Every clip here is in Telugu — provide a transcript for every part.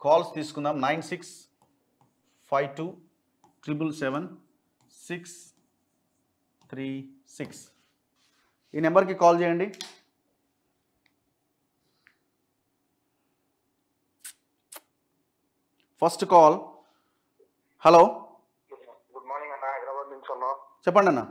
కాల్స్ తీసుకుందాం nine six five two triple seven six three six ఈ నెంబర్కి కాల్ చేయండి first call hello good morning అన్న హైదరాబాద్ నుంచి ఉన్నా చెప్పండి అన్న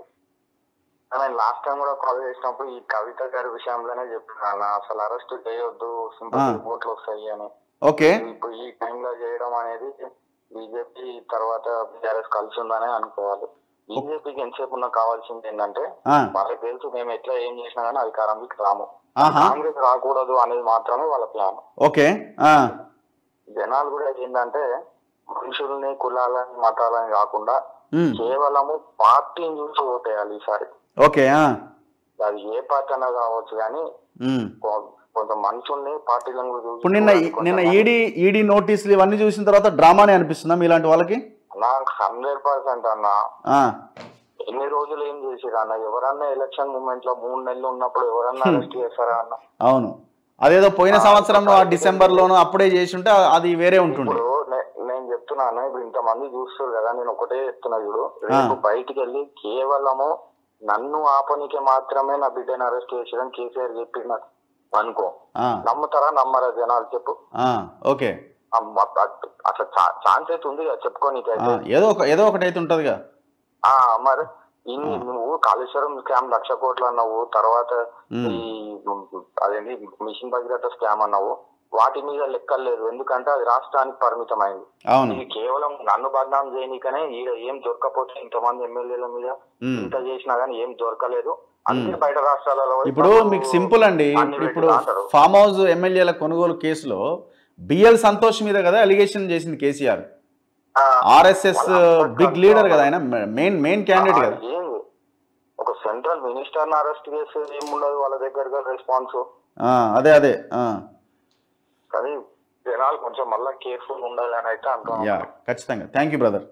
నేను లాస్ట్ టైం కూడా కాల్ చేసినప్పుడు ఈ కవిత గారి విషయంలోనే చెప్పిన అన్న అసలు అరెస్ట్ చేయొద్దు సింపుల్ ఆ. రిపోర్ట్లు వస్తాయి అని ఓకే ఇప్పుడు ఈ టైంలో చేయడం అనేది బీజేపీ తర్వాత బీఆర్ఎస్ కలిసి ఉందని అనుకోవాలి బీజేపీకి ఎంతసేపు ఉన్నా కావాల్సింది ఏంటంటే ఆ, వాళ్ళకి తెలుసు మేము ఎట్లా ఏం చేసినా కానీ అధికారంలోకి రాము ఆహా కాంగ్రెస్ రాకూడదు అనేది మాత్రమే వాళ్ళ ప్లాన్ ఓకే ఆ, జనాలు కూడా ఏంటంటే మనుషుల్ని కులాలని మతాలని కాకుండా ఉమ్, కేవలము పార్టీని చూసి ఓటేయాలి ఈసారి ఓకే ఆ, అది ఏ పార్టీ అన్నా కావచ్చు కానీ ఉమ్. కొ- కొంత మనుషుల్ని పార్టీలను కూడా చూసి ఇప్పుడు నిన్న చూడాలి. నిన్న కొంతమంది- ఈడీ ఈడీ నోటీసులు ఇవన్నీ చూసిన తర్వాత డ్రామానే అనిపిస్తుందా మీలాంటి వాళ్ళకి నాకు హండ్రెడ్ పర్సెంట్ అన్న ఆ, ఎన్ని రోజులు ఏం చేసిరు అన్న ఎవరన్నా ఎలక్షన్ మూమెంట్ లో మూడు నెలలు ఉన్నప్పుడు ఎవరన్నా Hmm. అరెస్ట్ చేస్తారా అన్న అవును అదేదో పోయిన ఆ, సంవత్సరం ఆ ఇప్పుడు డిసెంబర్లోనూ అప్పుడే చేసి ఉంటే అది వేరే ఉంటుండే ఇప్పుడు నే- నేను చెప్తున్నాను ఇప్పుడు ఇంతమంది చూస్తారు కదా నేను ఒకటే చెప్తున్నా చూడు రేపు బయటికి వెళ్ళి కేవలము నన్ను ఆపనికే మాత్రమే నా బిడ్డని అరెస్ట్ చేసారని కేసీఆర్ చెప్పిండు అనుకో ఆ, నమ్ముతారా నమ్మరా జనాలు చెప్పు ఆ, ఓకే అమ్మ, అట్- అట్లా ఛాన్స్ అయితే ఉంది కదా ఆ, చెప్పుకోనీకైతే ఏదో ఒక ఏదో ఒకటి అయితే ఉంటుందిగా ఆ మరి ఇన్ని నువ్వు కాళేశ్వరం స్కామ్ లక్ష కోట్లు అన్నావు తర్వాత ఉమ్, ఈ అదేంటి మిషన్ భగీరథ స్కామ్ అన్నావు వాటి మీద లెక్కలేదు ఎందుకంటే అది రాష్ట్రానికి పరిమితమైంది అవును ఇది కేవలం నన్ను బదనాం చేయనీకనే ఈడ ఏం దొరకపోతే ఇంతమంది ఎమ్మెల్యేల మీద ఉమ్. ఇంత చేసినా గానీ ఏం దొరకలేదు అందుకే బయట రాష్ట్రాలలో పోయి ఇప్పుడు వాళ్ళు మీకు సింపుల్ అండి అన్ని ఇప్పుడు ఇప్పుడు పెట్టి రాస్తారు. ఫామ్ హౌస్ ఎమ్మెల్యేల కొనుగోలు కేసులో బిఎల్ సంతోష్ మీద కదా అలిగేషన్ చేసింది కేసీఆర్ ఆ, ఆర్ఎస్ఎస్ బిగ్ లీడర్ కదా ఆయన మెయిన్ మెయిన్ క్యాండిడేట్ కదా ఆ, ఏంది ఒక సెంట్రల్ మినిస్టర్ అరెస్ట్ చేసేది ఏముండదు వాళ్ళ దగ్గర రెస్పాన్స్ ఆ, అదే అదే ఆ, కానీ జనాలు కొంచెం మళ్ళా కేర్ఫుల్ ఉండాలి అని అయితే అంటున్నాను యా ఖచ్చితంగా థ్యాంక్ యూ బ్రదర్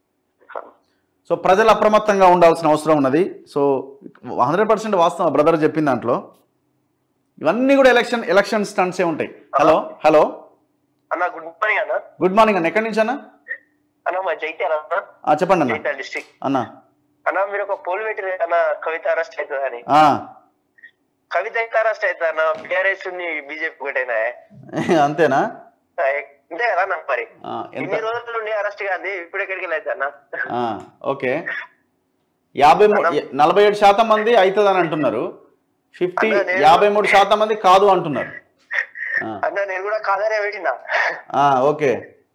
సో ప్రజలు అప్రమత్తంగా ఉండాల్సిన అవసరం ఉన్నది సో హండ్రెడ్ పర్సెంట్ వాస్తవం బ్రదర్ చెప్పిన దాంట్లో ఇవన్నీ కూడా ఎలక్షన్ ఎలక్షన్ స్టంట్సే ఉంటాయి హలో హలో అన్న గుడ్ మార్నింగ్ అన్న గుడ్ మార్నింగ్ అన్న ఎక్కడి నుంచి అన్న అన్న మా జైత్యాల అన్న ఆ, చెప్పండి అన్న జైత్యాల డిస్ట్రిక్ట్ అన్న అన్న మీరు ఒక పోల్ పెట్టారు అన్న కవిత అరెస్ట్ అవుతుంది అని ఆ, కవిత అయితే అరెస్ట్ అవుతుంది అన్న బీఆర్ఎస్ బీజేపీ ఒకటైనా అంతేనా అంతే కదా అన్న మరి ఆ, ఎంత ఇన్ని రోజుల నుండి అరెస్ట్ కాదు ఇప్పుడు ఎక్కడికి వెళ్ళదు అన్న ఆ, ఓకే యాభై మూ- నలభై ఏడు శాతం మంది అవుతుంది అని అంటున్నారు ఫిఫ్టీ అన్న, నేను- యాభై మూడు శాతం మంది కాదు అంటున్నారు ఆ, అన్న నేను కూడా కాదనే పెట్టినా ఆ, ఓకే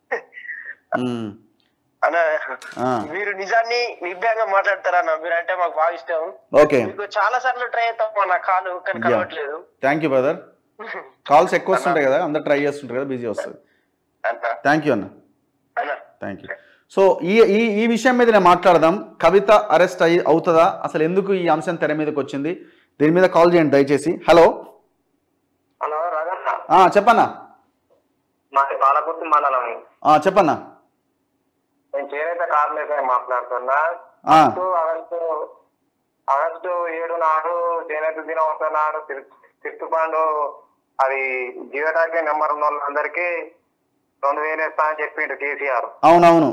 ఉమ్, అన్న ఆ, మీరు నిజాన్ని నిర్భయంగా మాట్లాడతారన్న మీరు అంటే మాకు బాగా ఇష్టం ఓకే మీకు చాలా సార్లు ట్రై అవుతాం అన్న కాలు కానీ Yeah. కలవట్లేదు థ్యాంక్ యూ బ్రదర్ కాల్స్ ఎక్కువ వస్తుంటాయి కదా అందరు ట్రై చేస్తుంటారు కదా బిజీ వస్తుంది అన్న థ్యాంక్ యూ అన్న అన్న థ్యాంక్ యూ సో ఈ ఈ ఈ విషయం మీద నేను మాట్లాడదాం కవిత అరెస్ట్ అయ్యి అవుతుందా అసలు ఎందుకు ఈ అంశం తెర మీదకి వచ్చింది దీని మీద కాల్ చేయండి దయచేసి హలో హలో రాజన్న ఆ, చెప్పన్నా మాది పాలకుర్తి మండలం ఆ, చెప్పన్నా నేను చేనేత కార్మికుని మాట్లాడుతున్నా ఆ, ఆగస్టు ఆగస్టు ఆగస్టు ఏడు నాడు చేనేత దినోత్సవం నాడు తిరుతుపాండు అది జియోటాకి నెంబర్ ఉన్న వాళ్ళందరికీ రెండు వేలు ఇస్తా అని చెప్పిండు కేసీఆర్ అవునవును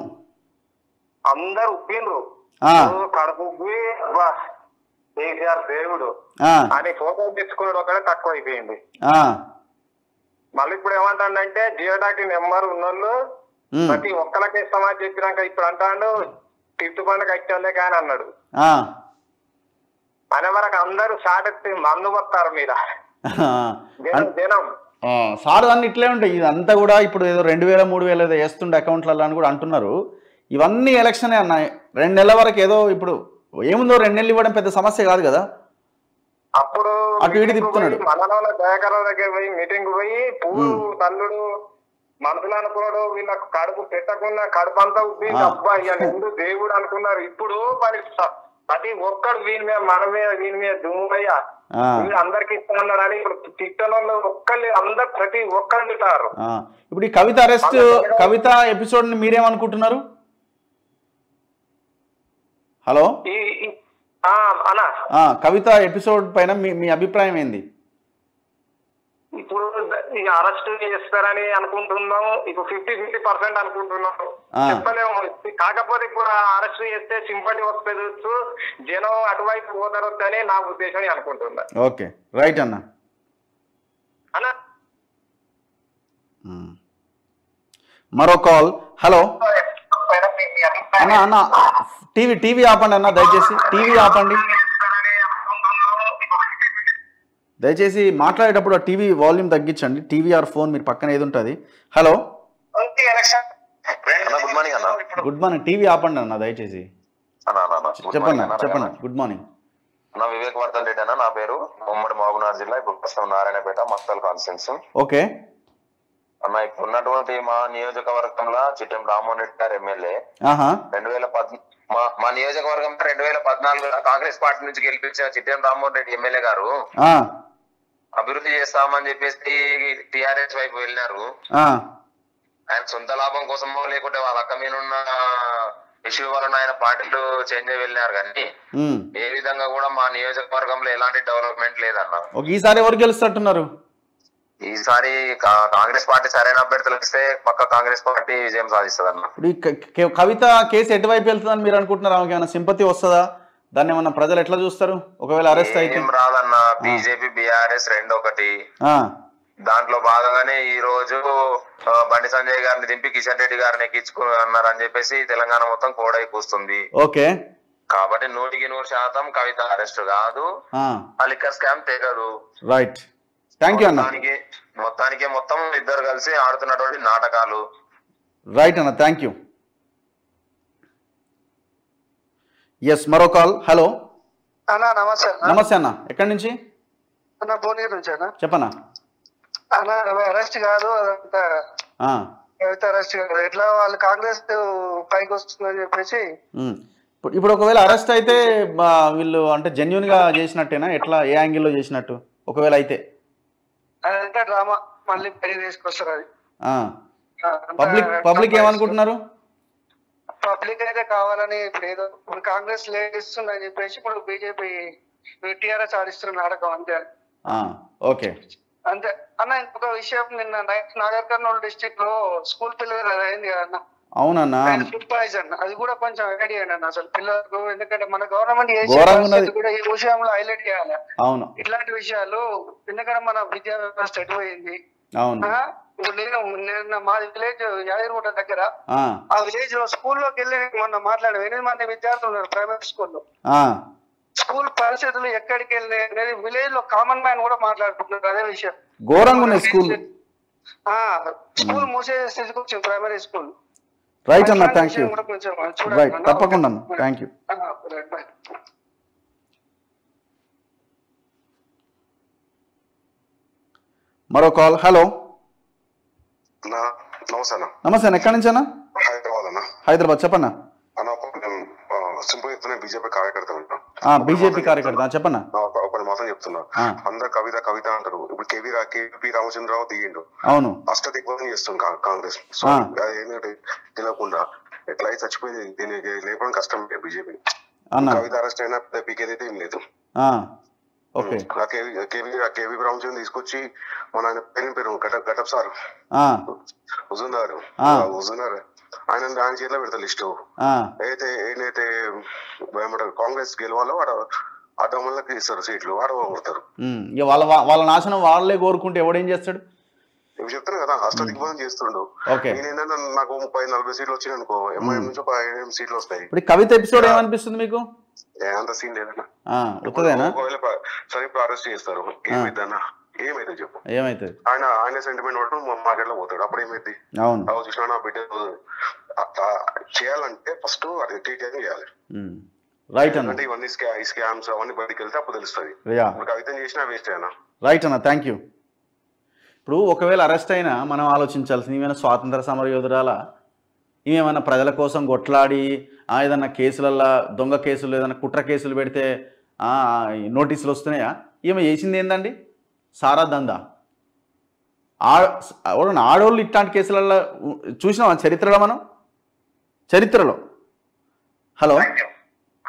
అందరు ఉప్పిండ్రు ఆ, కడుపు ఉబ్బి, అబ్బా కేసీఆర్ దేవుడు ఆ, అని ఫోటో తెచ్చుకున్నాడు ఒకటే తక్కువ అయిపోయింది ఆ, మళ్ళీ ఇప్పుడు ఏమంటాడంటే జియోటాకి నెంబర్ ఉన్నోళ్ళు ఉమ్, ప్రతి ఒక్కరికి ఇస్తామని చెప్పినాక ఇప్పుడు అంటాడు తిట్టు పండుగ వచ్చే కానీ అన్నాడు ఆ, అనే వరకు అందరూ షాట్ ఎత్తి మందు వస్తారు మీద ఆ. జనం జనం ఆ, సార్ అన్ని ఇట్లే ఉంటాయి ఇదంతా కూడా ఇప్పుడు ఏదో రెండు వేల మూడు వేల ఏదో వేస్తుండే అకౌంట్లలో అని కూడా అంటున్నారు ఇవన్నీ ఎలక్షనే అన్నాయి రెండు నెలల వరకు ఏదో ఇప్పుడు ఏముందో రెండు నెలలు ఇవ్వడం పెద్ద సమస్య కాదు కదా అప్పుడు అటు ఇటు మీటింగ్ తిప్పుతున్నాడు. పోయి మనలోన దయాకర్ దగ్గర పోయి మీటింగ్ పోయి పువ్వు తల్లుడు మనసులు అనుకున్నాడు వీళ్ళకు కడుపు పెట్టకుండా కడుపు అంతా ఉబ్బి ఆ. అబ్బా ఇక ముందు దేవుడు అనుకున్నారు ఇప్పుడు మరి స- ప్రతి ఒక్కడు వీని మీద మన మీద వీని మీద దుమ్ముయ్యా ఆ, వీళ్ళు అందరికి ఇస్తున్నాడని ఇప్పుడు తిట్టని వాళ్ళు ఒక్కళ్ళు అందరు ప్రతి ఒక్కరు తింటారు ఆ. ఇప్పుడు ఈ కవిత అరెస్ట్ కవిత ఎపిసోడ్ని మీరేమనుకుంటున్నారు హలో ఈ ఈ- ఆ, అన్న ఆ, కవిత ఎపిసోడ్ పైన మీ మీ అభిప్రాయం ఏంది ఇప్పుడు ఈ అరెస్ట్ చేస్తారని అనుకుంటున్నాం ఇప్పుడు ఫిఫ్టీ ఫిఫ్టీ పర్సెంట్ అనుకుంటున్నాం ఆ. చెప్పలేము కాకపోతే ఇప్పుడు అరెస్ట్ చేస్తే సింపతి వస్తుంది జనం అటువైపు పోతారు అని నా ఉద్దేశం అని అనుకుంటున్నా ఓకే రైట్ అన్న అన్న మ్మ్. మరో కాల్ హలో అన్న అన్న టీవీ టీవీ ఆపండి అన్న దయచేసి టీవీ ఆపండి దయచేసి మాట్లాడేటప్పుడు ఆ టీవీ వాల్యూమ్ తగ్గించండి టీవీ ఆర్ ఫోన్ మీరు పక్కన ఏది ఉంటుంది హలో అన్న గుడ్ మార్నింగ్ అన్న గుడ్ మార్నింగ్ టీవీ ఆపండి అన్న దయచేసి అన్న అన్న అన్న గుడ్ చెప్పండి మార్నింగ్ అన్న చెప్పండి గుడ్ మార్నింగ్ అన్న వివేక్ వర్ధన్ రెడ్డి అన్న నా పేరు ఉమ్మడి మహబూబ్నగర్ జిల్లా ఇప్పుడు ప్రస్తుతం నారాయణపేట మక్తల్ కాన్స్టిట్యూన్సీ ఓకే అన్న ఇప్పుడు ఉన్నటువంటి మా నియోజకవర్గంలో చిట్టెం రామ్మోహన్ రెడ్డి గారు ఎమ్మెల్యే ఆహా రెండు వేల పద్ మా మా నియోజకవర్గం రెండు వేల పద్నాలుగులో కాంగ్రెస్ పార్టీ నుంచి గెలిపించిన చిట్టెం రామ్మోహన్ రెడ్డి ఎమ్మెల్యే గారు ఆ, అభివృద్ధి చేస్తామని చెప్పేసి టిఆర్ఎస్ వైపు వెళ్ళినారు ఆ, ఆయన సొంత లాభం కోసమో లేకుంటే వాళ్ళ అక్క మీద ఉన్న ఇష్యూ వలన ఆయన పార్టీలు చేంజ్ అయి వెళ్ళినారు కానీ మ్మ్. ఏ విధంగా కూడా మా నియోజకవర్గంలో ఎలాంటి డెవలప్మెంట్ లేదన్న ఓకే ఈసారి ఎవరు గెలుస్తట్టున్నారు ఈసారి కా- కాంగ్రెస్ పార్టీ సరైన అభ్యర్థులు ఇస్తే పక్క కాంగ్రెస్ పార్టీ విజయం సాధిస్తుంది అన్న ఇప్పుడు ఈ క- క- కవిత కేసు ఎటువైపు వెళ్తుందని మీరు అనుకుంటున్నారు ఆమెకి ఏమైనా సింపతి వస్తుందా దాన్ని ఏమన్నా ప్రజలు ఎట్లా చూస్తారు ఒకవేళ అరెస్ట్ అయితే ఏం రాదన్న బీజేపీ బీఆర్ఎస్ రెండు ఒకటి ఆ, దాంట్లో భాగంగానే ఈ రోజు ఆ, బండి సంజయ్ గారిని దింపి కిషన్ రెడ్డి గారిని ఎక్కించుకున్నారు అని చెప్పేసి తెలంగాణ మొత్తం కోడై కూస్తుంది ఓకే కాబట్టి నూటికి నూరు శాతం కవిత అరెస్ట్ కాదు ఆ, ఆ లిక్కర్ స్కామ్ తెగదు రైట్ థ్యాంక్ యూ అన్న మొత్తానికి మొత్తానికి మొత్తం ఇద్దరు కలిసి ఆడుతున్నటువంటి నాటకాలు రైట్ అన్న థ్యాంక్ యూ ఎస్ మరో కాల్ హలో అన్న నమస్తే అన్న నమస్తే అన్న ఎక్కడి నుంచి అన్న భువనగిరి నుంచి అన్న చెప్పన్నా అన్న అరెస్ట్ కాదు అదంతా ఆ, కవిత అరెస్ట్ కాదు ఎట్లా వాళ్ళు కాంగ్రెస్ పైకి వస్తుందని చెప్పేసి ఉమ్. ఇప్పుడు ఇప్పుడు ఒకవేళ అరెస్ట్ అయితే ఆ, వీళ్ళు అంటే జెన్యున్ గా చేసినట్టేనా ఎట్లా ఏ యాంగిల్లో చేసినట్టు ఒకవేళ అయితే అదంతా డ్రామా మళ్ళీ పెళ్లి తీసుకొస్తారు అది పబ్లిక్ పబ్లిక్ ఏమనుకుంటున్నారు పబ్లిక్ అయితే కావాలని ఇప్పుడు ఏదో ఇప్పుడు కాంగ్రెస్ లేస్తుందని చెప్పేసి ఇప్పుడు బీజేపీ టీఆర్ఎస్ ఆడిస్తున్న నాటకం అంతే ఆ, ఓకే అంతే అన్న ఇంకొక విషయం నిన్న నైట్ నాగర్ కర్నూలు డిస్ట్రిక్ట్ లో స్కూల్ పిల్లలు అది అయింది కదా అన్న అవునన్నా ఫుడ్ పాయిజన్ అది కూడా కొంచెం ఐడియా అండి అసలు పిల్లలకు ఎందుకంటే మన గవర్నమెంట్ ఏ ఘోరంగా ఉన్నది. చేసే కూడా ఈ విషయంలో హైలైట్ చేయాలి అవును ఇట్లాంటి విషయాలు ఎందుకంటే మన విద్యా వ్యవస్థ ఎటుపోయింది అవును ఆ? ఇప్పుడు నేను నిన్న మా విలేజ్ యాదగిరిగుట్ట దగ్గర ఆ, ఆ విలేజ్ లో స్కూల్లోకి వెళ్ళి మొన్న మాట్లాడాను ఎనిమిది మంది విద్యార్థులు ఉన్నారు ప్రైవేట్ స్కూల్లో ఆ, స్కూల్ పరిస్థితులు ఎక్కడికి వెళ్ళినాయి అనేది విలేజ్ లో కామన్ మ్యాన్ కూడా మాట్లాడుకుంటున్నారు అదే విషయం ఘోరంగా ఉన్నాయి స్కూల్ ఆ స్కూల్ మూసే స్థితికి వచ్చింది ప్రైమరీ స్కూల్ రైట్ అన్న థ్యాంక్ యూ కూడా కొంచెం చూడండి రైట్ అన్న. తప్పకుండా అన్న థ్యాంక్ యూ ఆ, రైట్, బాయ్. మరో కాల్ హలో అన్నా నమస్తే అన్న నమస్తే అన్న ఎక్కడి నుంచి అన్న హైదరాబాద్ అన్న హైదరాబాద్ చెప్పన్నా అన్న ఒక నేను సింపుల్ చెప్తున్నా బీజేపీ కార్యకర్త ఉంటాను బీజేపీ కార్యకర్త ఆ, చెప్పన్నా ఒకటి మాత్రం చెప్తున్నా ఆ. అందరు కవిత కవిత అంటారు ఇప్పుడు కేవీ రా కేపీ రామచంద్రరావు దిగిండు అవును అష్ట దిగ్బంధం చేస్తుంది కా- కాంగ్రెస్ సో ఆ. అది ఏంటంటే తెలియకుండా ఎట్లా అయితే చచ్చిపోయింది దీనికి లేపడం కష్టం బీజేపీ అన్న కవిత అరెస్ట్ అయినా పెద్ద పీకేదైతే ఏం లేదు ఆ, ఓకే ఆ కేవీ కేవీ కేవీ రామచంద్ర తీసుకొచ్చి మన ఆయన పేరు పేరు గటప్ గటప్ సార్ ఆ, హుజుందారు ఆ. హుజుందారు ఆయన ఆయన చేతిలో పెడతా లిస్టు ఆ, అయితే ఏదైతే ఏమంటారు కాంగ్రెస్ గెలవాలో వాడు అడ్డమల్లకి ఇస్తారు సీట్లు వాడు కొడతారు ఉమ్, ఇక వాళ్ళ వాళ్ళ నాశనం వాళ్ళే కోరుకుంటే ఎవడేం చేస్తాడు ఇవి చెప్తాను కదా అష్ట దిగ్బంధం చేస్తుండు ఓకే నేను ఏంటంటే నాకు ముప్పై నలభై సీట్లు వచ్చినాయి అనుకో ఎంఐఎం నుంచి ఒక ఐదు సీట్లు వస్తాయి ఇప్పుడు ఈ కవిత ఎపిసోడ్ ఏమనిపిస్తుంది మీకు ఏ అంత సీన్ లేదన్నా ఆ, ఉత్తదేనా ఒకవేళ ప- సరే ఇప్పుడు అరెస్ట్ చేస్తారు ఏమైందన్నా ఏమైతే చెప్పు ఏమైతుంది ఆయన ఆయన సెంటిమెంట్ పట్టుకుని మార్కెట్ లో పోతాడు అప్పుడు ఏమైంది అవును అవి చూసినా నా బిడ్డ అట్లా చేయాలంటే ఫస్ట్ అది టీటీఆర్ చేయాలి ఉమ్, రైట్ అన్న అంటే ఇవన్నీ స్కా స్కామ్స్ అవన్నీ బయటికి వెళ్తే అప్పుడు తెలుస్తుంది యా ఇప్పుడు కవిత చేసినా వేస్ట్ అయినా రైట్ అన్న థ్యాంక్ యూ ఇప్పుడు ఒకవేళ అరెస్ట్ అయినా మనం ఆలోచించాల్సింది ఏమైనా స్వాతంత్ర సమర యోధురాల ఏమైనా ప్రజల కోసం కొట్లాడి ఆ, ఏదన్నా కేసులల్లో దొంగ కేసులు ఏదైనా కుట్ర కేసులు పెడితే ఆ, ఈ నోటీసులు వస్తున్నాయా ఈమె చేసింది ఏందండి సారా దందా ఆ ఎవరన్నా ఆడోళ్ళు ఇట్లాంటి కేసులలో చూసినామా చరిత్రలో మనం చరిత్రలో హలో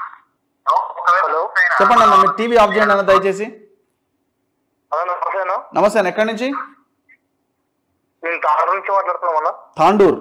హలో చెప్పండి అన్న మీరు టీవీ ఆఫ్ చేయండి అన్న దయచేసి హలో నమస్తేనా నమస్తే అన్న ఎక్కడి నుంచి నేను తాడు నుంచి మాట్లాడుతున్నాం అన్న తాండూర్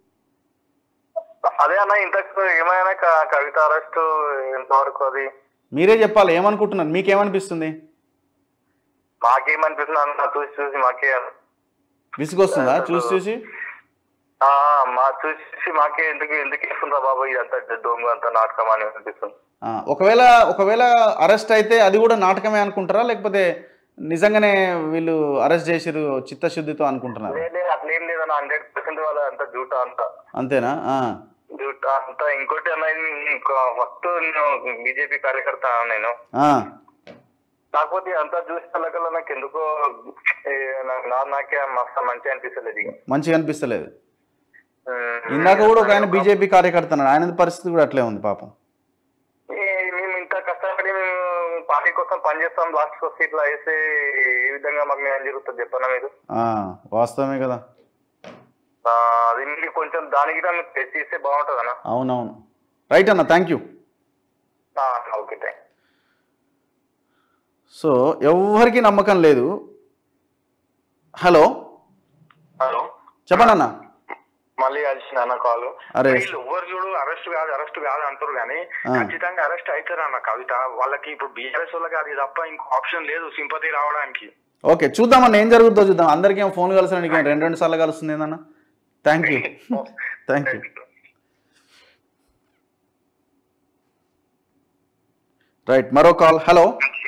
అదే అన్న ఇంతకు ఏమైనా క- కవిత అరెస్ట్ ఎంతవరకు అది మీరే చెప్పాలి ఏమనుకుంటున్నారు మీకేమనిపిస్తుంది మాకేమనిపిస్తుంది అన్న చూసి చూసి మాకే విసుగొస్తుందా చూసి చూసి ఆ, మా చూసి మాకే ఎందుకు ఎందుకు ఇస్తుందా బాబు ఇదంతా దొంగ అంత నాటకం అని అనిపిస్తుంది ఆ, ఒకవేళ ఒకవేళ అరెస్ట్ అయితే అది కూడా నాటకమే అనుకుంటారా లేకపోతే నిజంగానే వీళ్ళు అరెస్ట్ చేసిరు చిత్తశుద్ధితో అనుకుంటున్నారు లేదు లేదు, అట్లేం లేదన్న హండ్రెడ్ పర్సెంట్ వాళ్ళ అంత జూట అంత అంతేనా ఆ, జూట అంత ఇంకోటి అన్న ఫస్ట్ నేను బీజేపీ కార్యకర్త నేను ఆ, కాకపోతే అంతా చూసి కల్లా నాకు ఎందుకో ఏ, నాకు నా నాకే మస్తు మంచి అనిపిస్తలేదు ఇక మంచిగా అనిపిస్తలేదు ఉమ్, ఇందాక కూడా ఒక ఆయన బీజేపీ కార్యకర్త అన్నాడు ఆయన పరిస్థితి కూడా అట్లే ఉంది పాపం ఏ, మేము ఇంత కష్టపడి మేము పార్టీ కోసం పనిచేస్తాం లాస్ట్ వస్తే ఇట్లా వేస్తే ఏ విధంగా మాకు మేము జరుగుతుంది చెప్పనా మీరు ఆ, వాస్తవమే కదా ఆ, అది మీరు కొంచెం దానికి కూడా మీరు తెచ్చి ఇస్తే బాగుంటుంది అన్న అవునవును రైట్ అన్న థ్యాంక్ యూ ఆ, ఓకే థ్యాంక్ సో ఎవరికి నమ్మకం లేదు హలో హలో చెప్పండి అన్న మళ్ళీ కలిసిన అన్న కాల్ అరే. వీళ్ళు ఎవ్వరు చూడు అరెస్ట్ కాదు అరెస్ట్ కాదు అంటారు కానీ ఆ. ఖచ్చితంగా అరెస్ట్ అవుతారు అన్న కవిత వాళ్ళకి ఇప్పుడు బీఆర్ఎస్ వాళ్ళకి అది తప్ప ఇంకో ఆప్షన్ లేదు సింపతి రావడానికి ఓకే చూద్దామన్న ఏం జరుగుతుందో చూద్దాం అందరికీ ఏం ఫోన్ కలిసిన రెండు రెండు సార్లు కలుస్తుంది ఏందన్న thank you thank you right మరో కాల్ హలో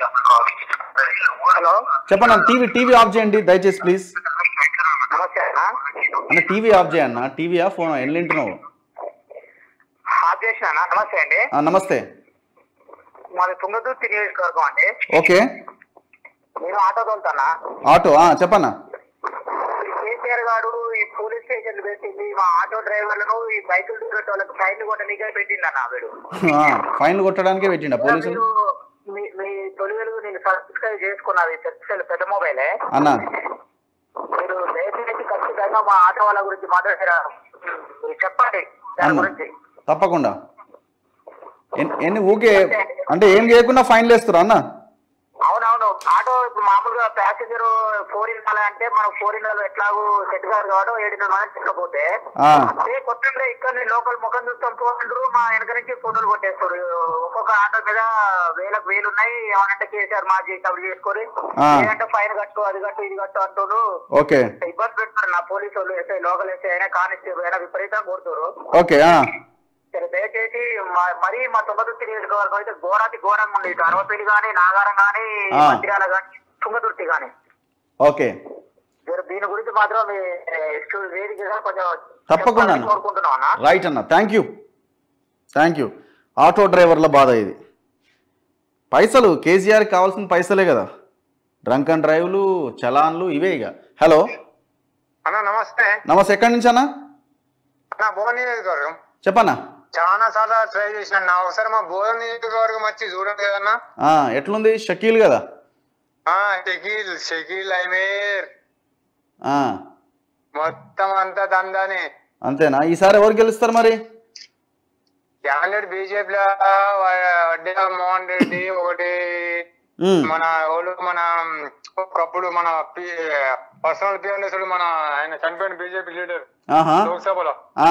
హలో చెప్పండి అన్న టీవీ టీవీ ఆఫ్ చేయండి దయచేసి ప్లీజ్ నమస్తే అన్న అన్న టీవీ ఆఫ్ చేయన్న టీవీయా ఫోన్ ఎన్ని వింటున్నావు ఆఫ్ చేసిన అన్న నమస్తే అండి ఆ, నమస్తే మాది తుంగతుర్తి నియోజకవర్గం అండి ఓకే నేను ఆటో తోలుతానా ఆటో ఆ, చెప్పన్నా ఈ కేసీఆర్ గారు ఈ పోలీస్ స్టేషన్ పెట్టింది మా ఆటో డ్రైవర్లను ఈ బైకులు తిరిగే వాళ్ళకి ఫైన్లు కొట్టడానికి పెట్టింది అన్న వీడు ఆ, ఫైన్లు కొట్టడానికే పెట్టిండా పోలీసులు మీరు మీ మీ తొలి వెలుగు నేను సబ్స్క్రైబ్ చేసుకున్నది పెద్ద పెద్ద మొబైలే అన్న మీరు దయచేసి ఖచ్చితంగా మా ఆటో వాళ్ళ గురించి మాట్లాడారా మీరు చెప్పండి దాని అన్న గురించి తప్పకుండా ఎన్- ఎన్ని ఊకే అంటే ఏం చేయకుండా ఫైన్లు వేస్తారు అన్న అవునవును ఆటో ఇప్పుడు మామూలుగా ప్యాసింజర్ ఫోర్ ఇన్ అంటే మనం ఫోర్ ఇన్ ఎట్లాగూ సెట్ కాదు కాబట్టి ఏడున్నర మంది తీసుకపోతే ఆ, అదే కొత్తగా ఇక్కడ లోకల్ ముఖం చూస్తాం పోతుండ్రు మా వెనక నుంచి ఫోటోలు కొట్టేస్తారు ఒక్కొక్క ఆటో మీద వేలకు వేలు ఉన్నాయి ఏమనంటే కేసీఆర్ మా చేసి అవి చేసుకొని ఆ. లేదంటే ఫైన్ కట్టు అది కట్టు ఇది కట్టు అంటున్నారు ఓకే ఇబ్బంది పెడతారు నా పోలీసు వాళ్ళు ఎస్ఐ లోకల్ ఎస్ఐ అయినా కానిస్టేబుల్ అయినా విపరీతంగా కొడుతారు ఓకే ఆ, సరే దయచేసి మ- మరీ మా తుంగతుర్తి నియోజకవర్గం అయితే ఘోరాతి ఘోరంగా ఉంది ఇటు అరవపల్లి కానీ నాగారం కానీ ఆ. మంచిర్యాల కానీ తుంగతుర్తి కానీ ఓకే మీరు దీని గురించి మాత్రం మీ ఎక్స్క్యూ వేదికగా కొంచెం తప్పకుండా చెప్పాలని అన్న. కోరుకుంటున్నాం అన్న రైట్ అన్న thank you thank you auto డ్రైవర్ల బాధ ఇది పైసలు కేసీఆర్కి కావాల్సిన పైసలే కదా డ్రంక్ అండ్ డ్రైవ్లు చలాన్లు ఇవే ఇక హలో అన్న నమస్తే నమస్తే ఎక్కడి నుంచి అన్న నా భువన్ నియోజకవర్గం చెప్పన్నా చాలా సార్లు ట్రై చేసిన నా ఒకసారి మా భువన్ నియోజకవర్గం వచ్చి చూడండి కదన్నా ఆ, ఎట్లుంది షకీల్ కదా ఆ, షకీల్ షకీల్ ఐమేర్ ఆ, మొత్తం అంతా దందానే అంతేనా ఈసారి ఎవరు గెలుస్తారు మరి క్యాండిడేట్ బీజేపీలో వడ్డే మోహన్ రెడ్డి ఒకటి ఉమ్, మన వాళ్ళు మన ఒకప్పుడు మన పర్సనల్ పిఎంఎస్ మన ఆయన చనిపోయిన బీజేపీ లీడర్ ఆహా లోక్సభలో ఆ,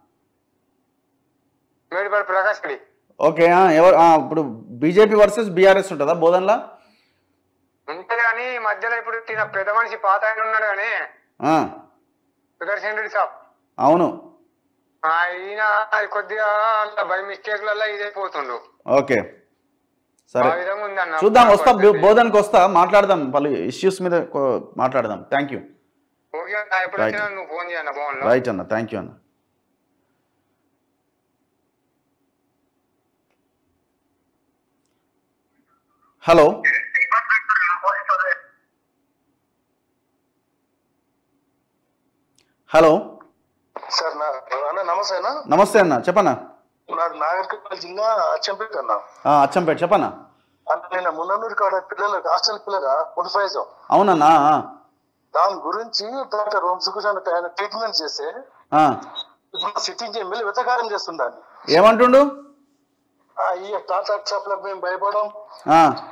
మేడిపల్లి ప్రకాష్ రెడ్డి ఓకే ఆ, ఎవరు ఆ, ఇప్పుడు బీజేపీ వర్సెస్ బీఆర్ఎస్ ఉంటుందా బోధన్లా ఉంటది కానీ ఈ మధ్యలో ఇప్పుడు తిన పెద్ద మనిషి పాత ఆయన ఉన్నాడు కానీ ఆ, సుదర్శన్ రెడ్డి సాబ్ అవును ఆ, ఈయన కొద్దిగా అంత బై మిస్టేక్లలో ఇదే పోతుండు ఓకే సరే ఆ విధంగా ఉందన్న చూద్దాం వస్తా బో- బోధనకి వస్తా మాట్లాడదాం పలు ఇష్యూస్ మీద కో- మాట్లాడదాం థ్యాంక్ యూ ఓకే అన్న, ఎప్పుడు Right. వచ్చినా నువ్వు ఫోన్ చేయన్న ఫోన్ లో రైట్ అన్న థ్యాంక్ యూ అన్న హలో హలో సార్ నా అన్న నమస్తే అన్న నమస్తే అన్న చెప్పన్నా నాది నాగరికల్ జిల్లా అచ్చంపేట అన్న ఆ, అచ్చంపేట చెప్పన్నా అంటే నేను మున్ననూరు కాడ పిల్లలకు హాస్టల్ పిల్లగా ముడిఫైజ్ అవునన్నా ఆ, దాని గురించి డాక్టర్ వంశకృష్ణ ఆయన ట్రీట్మెంట్ చేస్తే ఆ. ఇప్పుడు సిట్టింగ్ ఎమ్మెల్యే వెతకారం చేస్తుందని ఏమంటుండు ఈ టాటా షాప్ లో మేము భయపడం ఆ,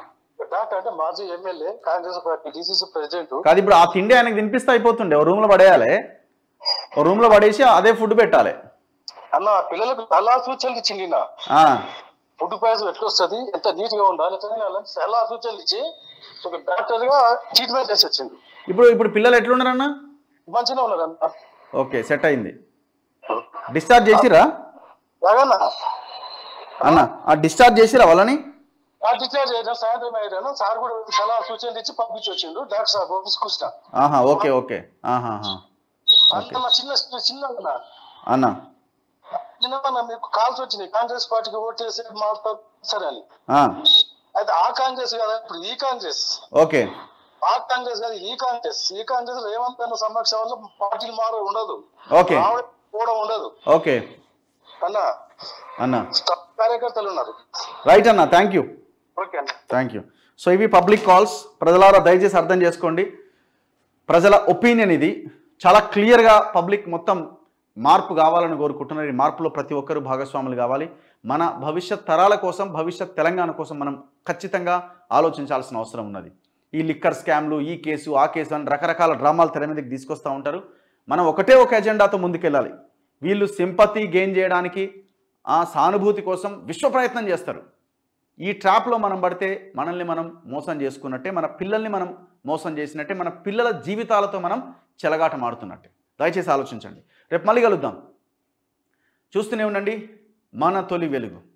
డాక్టర్ అంటే మాజీ MLA Congress party DCC president కాదు ఇప్పుడు ఆ తిండి ఆయనకి తినిపిస్తే అయిపోతుండే ఓ రూమ్లో పడేయాలి ఓ రూమ్లో పడేసి అదే ఫుడ్ పెట్టాలి అన్న పిల్లలకు చాలా సూచనలు ఇచ్చింది నా ఆ, ఫుడ్ పాయిజన్ ఎట్లా వస్తుంది ఎంత నీట్ గా ఉండాలి ఎట్లా తినాలి అని చాలా సూచనలు ఇచ్చి ఒక డాక్టర్ గా ట్రీట్మెంట్ చేసి వచ్చింది ఇప్పుడు ఇప్పుడు పిల్లలు ఎట్లున్నారన్న మంచిగా ఉన్నారు అన్న ఓకే సెట్ అయింది డిశ్చార్జ్ చేసిరా రాగన్న అన్న ఆ డిశ్చార్జ్ చేసిరా వాళ్ళని ఆ డిశ్చార్జ్ అయినా సాయంత్రం అయ్యాను సార్ కూడా చాలా సూచనలు ఇచ్చి పంపించి వచ్చిండు డాక్టర్ సార్ ఆఫీస్ కూర్చున్నా ఆహా ఓకే ఓకే ఆహాహా అంత మా చిన్న చిన్న అన్న అన్న చిన్న అన్న మీకు కాల్స్ వచ్చినాయి కాంగ్రెస్ పార్టీకి ఓటు చేసి మాట్లాడు సరే అని ఆ, అయితే ఆ కాంగ్రెస్ కదా ఇప్పుడు ఈ కాంగ్రెస్ ఓకే ఆ కాంగ్రెస్ కాదు ఈ కాంగ్రెస్ ఈ కాంగ్రెస్ రేవంత్ అన్న సమక్షంలో పార్టీలు మార ఉండదు ఓకే రావడం కూడా ఉండదు ఓకే అన్న అన్న స్టాఫ్ కార్యకర్తలు ఉన్నారు రైట్ అన్న థ్యాంక్ యూ ఓకే అన్న థ్యాంక్ యూ సో ఇవి పబ్లిక్ కాల్స్ ప్రజలారా దయచేసి అర్థం చేసుకోండి ప్రజల ఒపీనియన్ ఇది చాలా క్లియర్గా పబ్లిక్ మొత్తం మార్పు కావాలని కోరుకుంటున్నారు ఈ మార్పులో ప్రతి ఒక్కరూ భాగస్వాములు కావాలి మన భవిష్యత్ తరాల కోసం భవిష్యత్ తెలంగాణ కోసం మనం ఖచ్చితంగా ఆలోచించాల్సిన అవసరం ఉన్నది ఈ లిక్కర్ స్కామ్లు ఈ కేసు ఆ కేసు అని రకరకాల డ్రామాలు తెర మీదకి తీసుకొస్తూ ఉంటారు మనం ఒకటే ఒక ఎజెండాతో ముందుకెళ్ళాలి వీళ్ళు సింపతి గెయిన్ చేయడానికి ఆ సానుభూతి కోసం విశ్వ ప్రయత్నం చేస్తారు ఈ ట్రాప్లో మనం పడితే మనల్ని మనం మోసం చేసుకున్నట్టే మన పిల్లల్ని మనం మోసం చేసినట్టే మన పిల్లల జీవితాలతో మనం చెలగాటం ఆడుతున్నట్టే దయచేసి ఆలోచించండి రేపు మళ్ళీ కలుద్దాం చూస్తూనే ఉండండి మన తొలి వెలుగు